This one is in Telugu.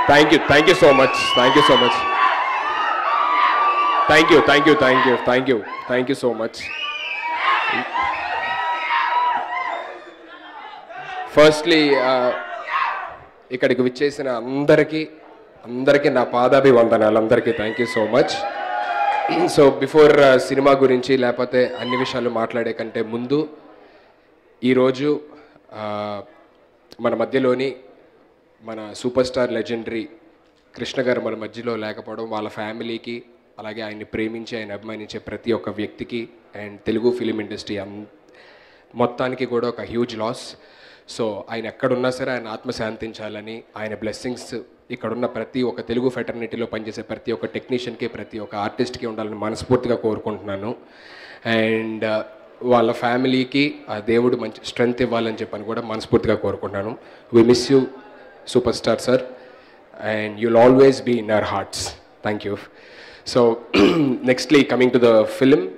thank you thank you so much thank you so much thank you thank you thank you thank you thank you so much firstly ఇక్కడికి విచ్చేసిన అందరికీ అందరికీ నా పాదాభివందనాలు అందరికీ thank you so much so before cinema గురించి లేకపోతే అన్ని విషయాలు మాట్లాడే కంటే ముందు ఈరోజు ఆ, మన మధ్యలోని మన సూపర్ స్టార్ లెజెండరీ కృష్ణ గారు మన మధ్యలో లేకపోవడం వాళ్ళ ఫ్యామిలీకి అలాగే ఆయన్ని ప్రేమించి ఆయన అభిమానించే ప్రతి ఒక్క వ్యక్తికి అండ్ తెలుగు ఫిలిం ఇండస్ట్రీ అన్ మొత్తానికి కూడా ఒక హ్యూజ్ లాస్ సో ఆయన ఎక్కడున్నా సరే ఆయన ఆత్మ శాంతించాలని ఆయన బ్లెస్సింగ్స్ ఇక్కడున్న ప్రతి ఒక్క తెలుగు ఫెటర్నిటీలో పనిచేసే ప్రతి ఒక్క టెక్నీషియన్కి ప్రతి ఒక్క ఆర్టిస్ట్కి ఉండాలని మనస్ఫూర్తిగా కోరుకుంటున్నాను అండ్ వాళ్ళ ఫ్యామిలీకి ఆ దేవుడు మంచి స్ట్రెంగ్త్ ఇవ్వాలని చెప్పని కూడా మనస్ఫూర్తిగా కోరుకుంటున్నాను we miss you super star sir and you'll always be in our hearts thank you so nextly coming to the film